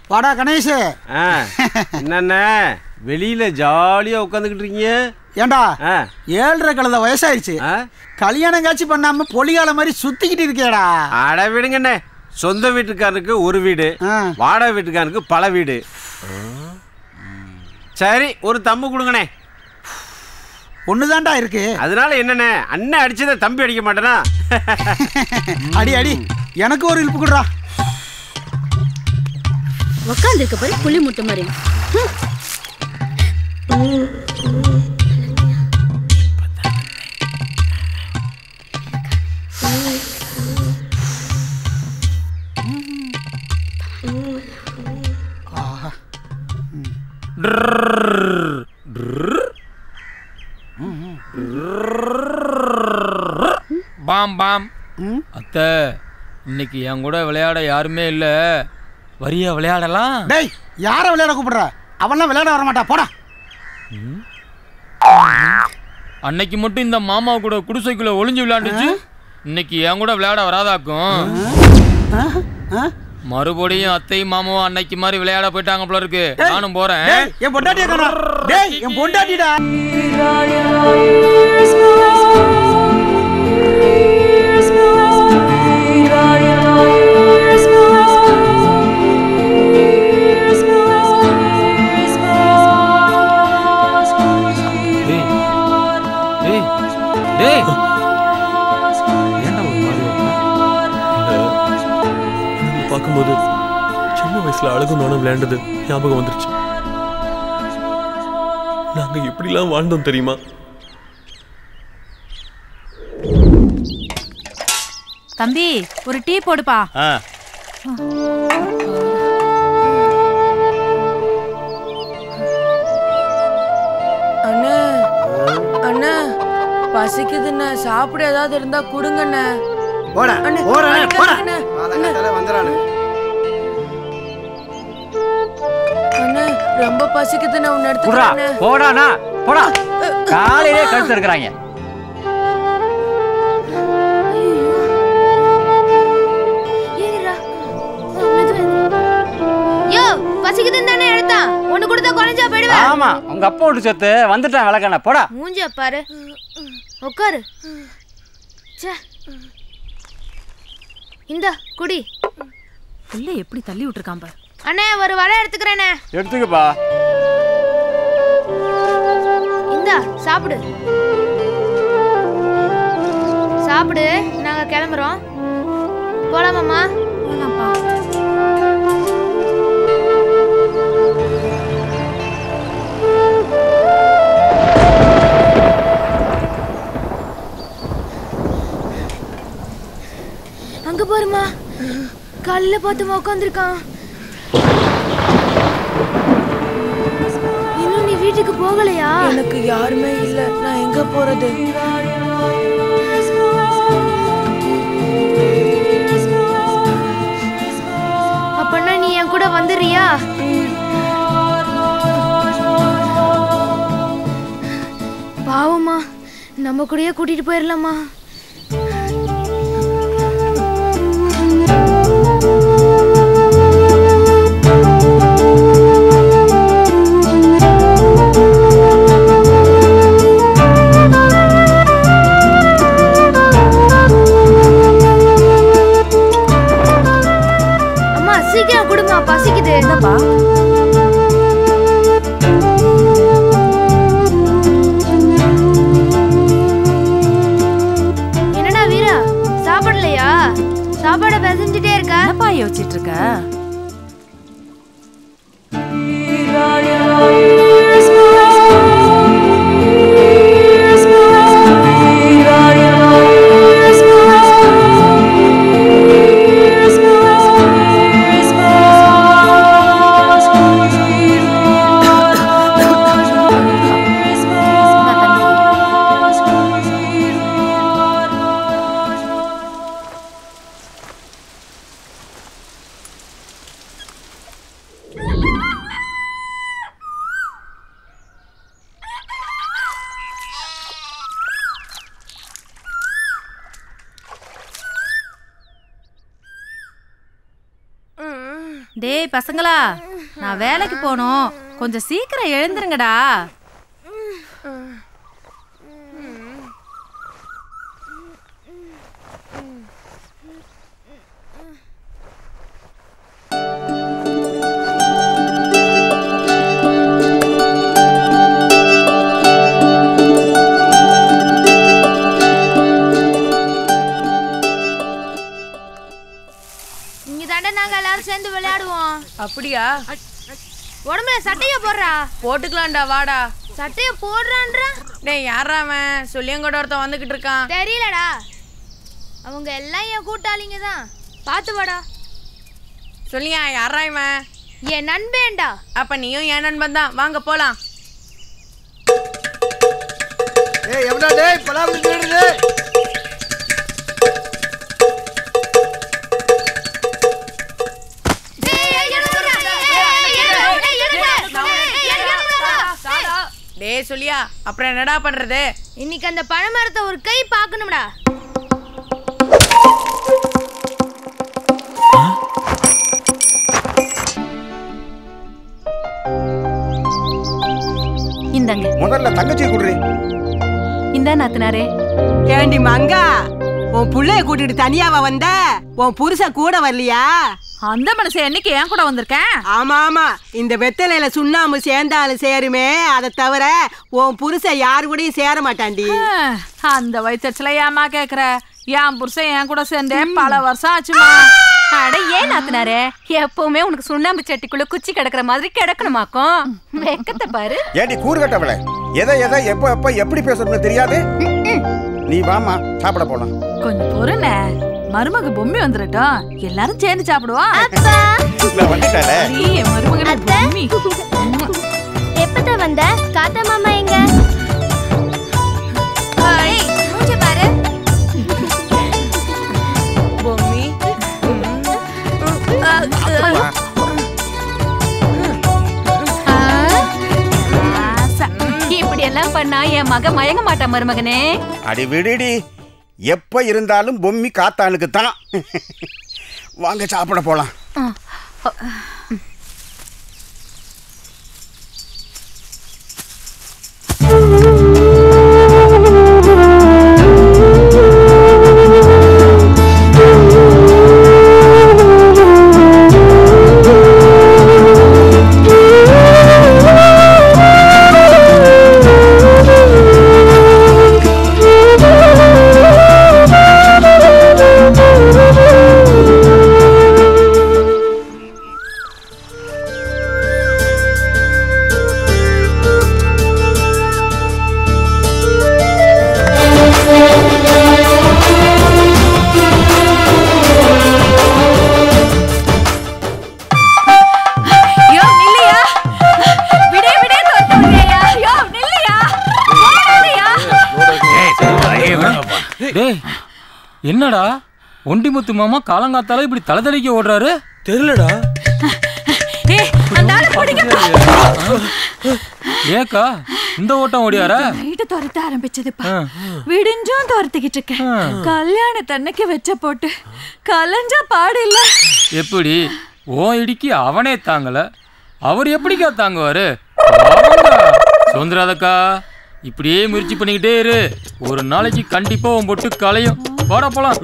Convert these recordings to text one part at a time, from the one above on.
வாடா கணேஷ் ஆ என்னண்ண வெளியில ஜாலியா உட்காந்துக்கிட்டு இருக்கீங்க ஏண்டா ஆ ஏழரை கழுத வயசாயிருச்சு ஆ கல்யாணம் காட்சி பண்ணாம பொலிகால மாதிரி சுத்திக்கிட்டு இருக்கேடா அட விடுங்கண்ணே சொந்த வீட்டுக்காரனுக்கு ஒரு வீடு ஆ. வாடகை வீட்டுக்காரனுக்கு பல வீடு சரி ஒரு தம்பு கொடுங்கண்ணே ஒண்ணுதான்டா இருக்கு அதனால என்னண்ணே அண்ணன் அடிச்சதை தம்பி அடிக்க மாட்டேனா அடி அடி எனக்கு ஒரு இழுப்பு கொடுறா உக்காந்துருக்க பாரு புளி முட்டை மாதிரி ஹம். பாம் பாம் அத்தை இன்னைக்கு என் கூட விளையாட யாருமே இல்ல வரியா விளையாடலாம் டேய் யார விளையாட கூப்பிடுற அவன்லாம் விளையாட வர மாட்டா போடா அன்னைக்கு மட்டும் இந்த மாமா கூட குடிசைக்குள்ள ஒளிஞ்சு விளையாண்டுச்சு இன்னைக்கு என் கூட விளையாட வராதாக்கும் ஆ? ஆ? மறுபடியும் அத்தையும் மாமாவும் அன்னைக்கு மாதிரி விளையாட போயிட்டாங்க போல இருக்கு டேய், நானும் போறேன் டேய், என் பொண்டாட்டிய காணோம். டேய் என் பொண்டாட்டிடா டேய் டேய் டேய் ஏன்டா ஒரு மாதிரி இருக்க? இவங்களை பார்க்கும்போது சின்ன வயசுல அழகும் நானும் விளையாண்டது ஞாபகம் வந்துருச்சு நாங்க எப்படிலாம் வாழ்ந்தோம் தெரியுமா தம்பி ஒரு டீ போடுப்பா ஆ அண்ணே அண்ணே பசிக்குதுண்ணே சாப்பிட ஏதாவது இருந்தா கொடுங்கண்ணே போடா அண்ணே, போடா போடா அண்ணே, அண்ணே ரொம்ப பசிக்குதுண்ணே உன்னை புறா எடுத்துக்கிறேன் போடாண்ணா போடா காலையிலே கழுத்து இருக்கிறாங்க ஏறிடா. ஆ, மெதுவா ஏறு. யோ பசிக்குதுன்னு தானே எடுத்தான் ஒண்ணு கொடுத்தா குறைஞ்சா போயிடுவேன் ஆமா உங்க அப்பா விட்டு சொத்து வந்துட்டான் விளக்கண்ணா போடா மூஞ்சிய பாரு உட்காரு ச்சே இந்தா குடி புள்ள எப்படி தள்ளி விட்டுருக்கான் பாரு அண்ணே ஒரு வடை எடுத்துக்கிறேனே எடுத்துக்கப்பா இந்தா சாப்பிடு சாப்பிடு நாங்க கிளம்புறோம் போலாமாம்மா போலாம்ப்பா அங்க பாருமா காலையில பார்த்து உட்காந்துருக்கான் இன்னும் நீ வீட்டுக்கு போகலையா எனக்கு யாருமே இல்ல நான் எங்க போறது அப்பனா நீ என் கூட வந்துடுறியா பாவம்மா நம்ம கூடயே கூட்டிட்டு போயிடலாமா அம்மா சீக்கிரம் கொடுமா பசிக்குது என்னப்பா என்னடா வீரா சாப்பிடலையா சாப்பாட பிசைஞ்சிட்டே இருக்க என்னப்பா யோசிச்சிட்டு இருக்க இந்தா தண்ணி. டேய் பசங்களா நான் வேலைக்கு போகணும் கொஞ்சம் சீக்கிரம் எழுந்துருங்கடா இங்க தாண்டா நாங்க எல்லாரும் சேர்ந்து விளையாடுவோம் அப்படியா உடம்புல சட்டைய போடுறா போட்டுக்கலாம்டா வாடா சட்டைய போடுறான்ற டேய் யாரா அவன் சொல்லியங்கூட ஒருத்தன் வந்துகிட்டு இருக்கான் தெரியலடா அவங்க எல்லாம் என் கூட்டாளிங்க தான் பார்த்து வாடா சொல்லியா யாரா இவன் என் நண்பேண்டா அப்ப நீயும் என் நண்பன் தான் வாங்க போலாம் ஏய் எவ்வளோ டேய் பலாபுரி தேடுது டேய் சொல்லியா அப்புறம் என்னடா பண்றது இன்னைக்கு அந்த பழமரத்தை ஒரு கை பார்க்கணும்டா இந்தாங்க முதல்ல தங்கச்சி குடுறி இந்தா நாத்தனாரே ஏண்டி மங்கா உன் புள்ளைய கூட்டிட்டு தனியாவா வந்த உன் புருஷன் கூட வரலையா அந்த மனுஷன் என்னைக்கு என் கூட வந்திருக்கேன் ஆமா ஆமா இந்த வெத்தலையில சுண்ணாம்பு சேர்ந்தாலும் சேருமே அதை தவிர உன் புருஷன் யாரு கூடயும் சேர மாட்டான்டி அந்த வயிற்றுல ஏமா கேக்குற என் புருஷன் என் கூட சேர்ந்தே பல வருஷம் ஆச்சுமா அட ஏன் நாத்தனாரே எப்பவுமே உனக்கு சுண்ணாம்பு சட்டிக்குள்ள குச்சி கிடக்குற மாதிரி கிடக்கணுமாக்கும் வெக்கத்தை பாரு ஏண்டி கூறு கட்டவள எதை எதை எப்போ எப்போ எப்படி பேசணும்னு தெரியாது நீ வாமா சாப்பிட போலாம் கொஞ்சம் பொறுண்ணே மருமக பொம்மி வந்துடட்டும் எல்லாரும் சேர்ந்து சாப்பிடுவோம் நான் வந்துட்டால நீ என் மருமகனை பொம்மி எப்பதான் வந்த காத்தா மாமா எங்க பாரு பொம்மி இப்படி எல்லாம் பண்ணா என் மக மயங்க மாட்டான் மருமகனே அடி விடுடி எப்ப இருந்தாலும் பொம்மி காத்தானுக்கு தான் வாங்க சாப்பிட போலாம் யோ நில்லையா விடே விடே தோத்து விடுறியா யோ நில்லையா ஓடாதயா டேய் என்னடா ஒண்டிமுத்து மாமா காலங்காத்தால இப்படி தலை தலைக்க ஓடுறாரு தெரியலடா ஏய் அந்த ஆளை பிடிங்கப்பா ஏக்கா இந்த ஓட்டம் ஓடியாரா வீட்டு துரத்த ஆரம்பிச்சதுப்பா ஆ. விடிஞ்சும் துரத்திக்கிட்டு இருக்கேன் கல்யாணத்தன்னைக்கு வச்ச போட்டு கலைஞ்சா பாடு இல்ல எப்படி ஓ இடிக்கு அவனே தாங்கல அவர் எப்படிக்கா தாங்குவாரு பாவம்டா. சுதந்திராதக்கா இப்படியே முயற்சி பண்ணிக்கிட்டே இரு ஒரு நாளைக்கு கண்டிப்பா உன் பொட்டு கலையும் வாடா போலாம்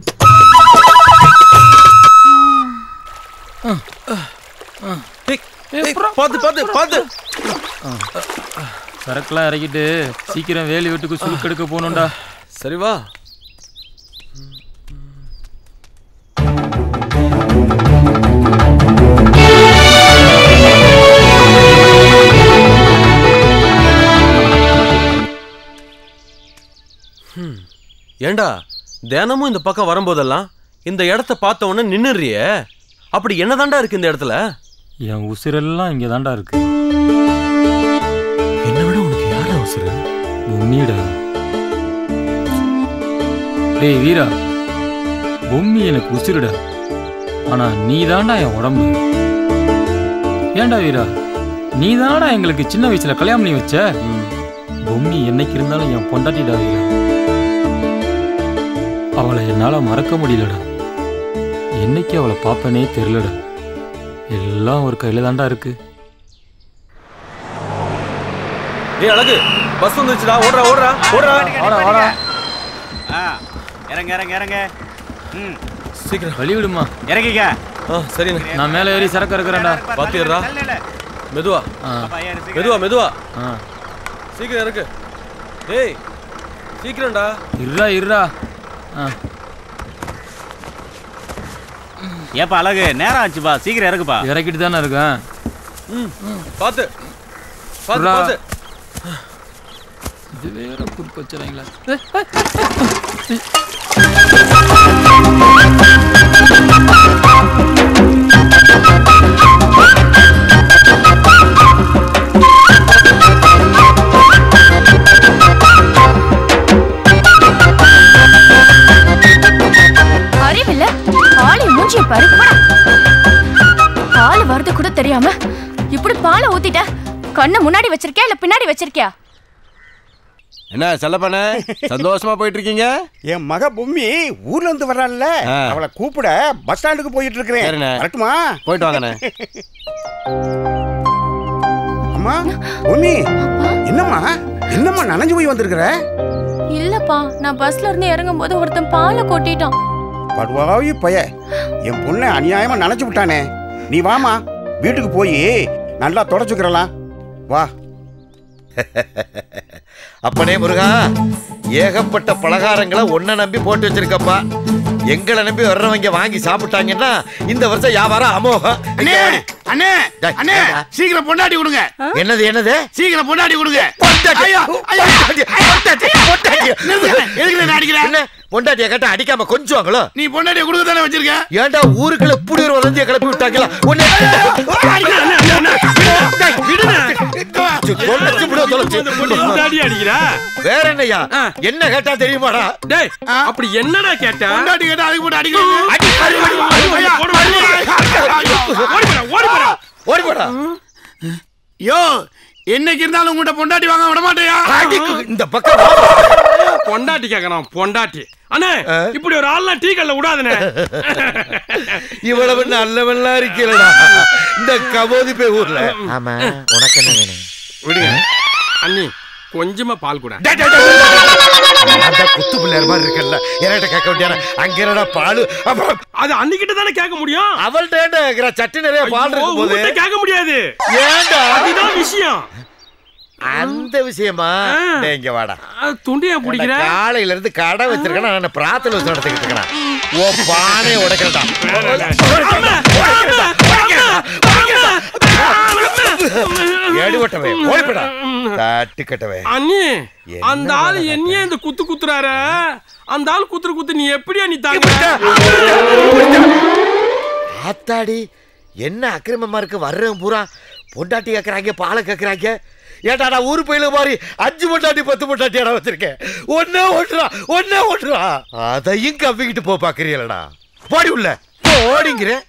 ஏய், ஏய், பாத்து பாத்து பாத்து சரக்குலாம் இறக்கிட்டு சீக்கிரம் வேலி வீட்டுக்கு சுருக்கெடுக்க போகணும்டா சரி வா ஹம். ஏண்டா தினமும் இந்த பக்கம் வரும்போதெல்லாம் இந்த இடத்த பார்த்த உடனே நின்னுறியே அப்படி என்னதாண்டா இருக்கு இந்த இடத்துல என் உசிரெல்லாம் இங்கே தாண்டா இருக்கு என்ன விட உனக்கு யாரா உசுரு பொம்மிடா டேய் வீரா பொம்மி எனக்கு உசிருடா ஆனா நீ தாண்டா என் உடம்பு ஏன்டா வீரா நீ தானடா எங்களுக்கு சின்ன வயசுல கல்யாணம் பண்ணி வச்ச பொம்மி என்னைக்கு இருந்தாலும் என் பொண்டாட்டிடா வீரா அவளை என்னால மறக்க முடியலடா என்னைக்கு அவளை பார்ப்பனே தெரிலடா எல்லாம் ஒரு கையில தாண்டா இருக்கு ஏய் அழகு பஸ் வந்துருச்சுடா ஓடுறா ஓடுறா ஓடுறா வாடா, வாடா. ஆ இறங்க இறங்க இறங்க ம் சீக்கிரம் வழி விடுமா இறங்கிக்க ஆ சரிண்ணே நான் மேலே ஏறி சரக்கு இருக்கிறேன்டா பாத்திடுறா மெதுவா ஆ மெதுவா மெதுவா ஆ சீக்கிரம் இருக்கு டேய் சீக்கிரம்டா இருடா இருடா ஆ ஏப்பா அழகு நேரம் ஆச்சுப்பா சீக்கிரம் இறக்குப்பா இறக்கிட்டு தானே இருக்கேன் ம் பாத்து பாத்து விட்றா. பாத்து இது வேற குறுக்கு வச்சுறாங்களா அறிவில்ல ஆளை மூஞ்சிய பாரு போடா. பால் வரது கூட தெரியாம இப்படி பாலை ஊத்திட்ட கண்ணை முன்னாடி வச்சிருக்கியா இல்ல பின்னாடி வச்சிருக்கியா என்ன செல்லப்பண்ண சந்தோஷமா போயிட்டு இருக்கீங்க என் மக பொம்மி ஊர்ல இருந்து வர்றாள்ல ஆ. அவளை கூப்பிட பஸ் ஸ்டாண்டுக்கு போயிட்டு இருக்கிறேன் சரிண்ணே. வரட்டுமா போயிட்டு வாங்கண்ணே அம்மா பொம்மி என்னம்மா என்னம்மா நனைஞ்சு போய் வந்திருக்கிற இல்லப்பா நான் பஸ்ல இருந்து இறங்கும் போது ஒருத்தன் பாலை கொட்டிட்டான் படுவாவி பய என் பொண்ணை அநியாயமா நினைச்சு விட்டானே நீ வாமா வீட்டுக்கு போய் நல்லா தொடச்சுக்கிறலாம் வா அப்பனே முருகா ஏகப்பட்ட பலகாரங்களை ஒன்ன நம்பி போட்டு வச்சிருக்கப்பா எங்களை நம்பி வர்றவங்க வாங்கி சாப்பிட்டாங்கன்னா இந்த வருஷம் வியாபாரம் அமோகம் அண்ணே அண்ணே அண்ணே சீக்கிரம் பொண்டாட்டி கொடுங்க என்னது என்னது சீக்கிரம் பொண்டாட்டி கொடுங்க பொண்டாட்டி. ஐயா, ஐயா. பொண்டாட்டி, பொண்டாட்டி. நிறுத்து. எதுக்கு நான் அடிக்கிறேன் என்ன பொண்டாட்டிய கேட்டா அடிக்காம கொஞ்சுவாங்களோ நீ பொண்டாட்டிய கொடுக்க தானே வச்சிருக்க ஏன்டா ஊருக்குள்ள இப்படி ஒரு வதந்திய கிளப்பி விட்டாங்களா உன்னை தொலைச்சு விடு, தொலைச்சு. பொண்டாட்டி அடிக்கிறா வேற என்னய்யா என்ன கேட்டா தெரியுமாடா டேய் அப்படி என்னடா கேட்ட பொண்டாட்டி கேட்டா அதுக்கு போட்டு அடிக்கிறீங்க அடி, அடி, அடி, அடி, அடி, ஓடி போடா ஓடி போடா யோ என்னைக்கு இருந்தாலும் உங்கள்கிட்ட பொண்டாட்டி வாங்க விட மாட்டேயா இந்த பக்கம் வா. பொண்டாட்டி கேக்குறான் பொண்டாட்டி அண்ணே இப்படி ஒரு ஆள்லாம் டீ கல்ல விடாதனே இவ்வளவு நல்லவன்லாம் இருக்கலடா இந்த கபோதி போய் ஊர்ல ஆமா உனக்கு என்ன வேணும் விடுங்க அண்ணி கொஞ்சமா பால் கூட அந்த குத்து பிள்ளையார் மாதிரி இருக்கல்ல என்கிட்ட கேட்க வேண்டியான அங்க என்னடா பாலு அப்புறம் அது அன்னிக்கிட்ட தானே கேட்க முடியும் அவள்கிட்ட ஏன்டா கேக்குற சட்டி நிறைய பால் ஐயோ, இருக்கும் போது உன்கிட்ட கேட்க முடியாது ஏன்டா அதுதான் விஷயம் அந்த விஷயமா டேய், இங்க வாடா அது துண்டியா பிடிக்கிற ஏன்டா, காலையில இருந்து கடை வச்சிருக்கேன் நான் பிரார்த்தனை வச்சு நடத்திக்கிட்டு இருக்கேன் ஓ பானை உடைக்கிறடா ஏடி ஓட்டவே ஓடிப்படா தட்டு கட்டவே அண்ணி என்ன அந்த ஆள் என்னையே இந்த குத்து குத்துறாரு அந்த ஆள் குத்துற குத்து நீ எப்படியா நீ தாங்க ஆத்தாடி என்ன அக்கிரமமா இருக்கு வர்றவன் பூரா பொண்டாட்டி கேட்கறாங்க பாலை கேட்கறாங்க ஏட்டா நான் ஊரு போயில மாதிரி அஞ்சு பொண்டாட்டி பத்து பொண்டாட்டி இடம் வச்சிருக்கேன் ஒன்னே ஓட்டுறா ஒன்னே ஓட்டுறா அதையும் கவ்விக்கிட்டு போ பாக்குறீங்களடா போடி உள்ள போடிங்கிறேன்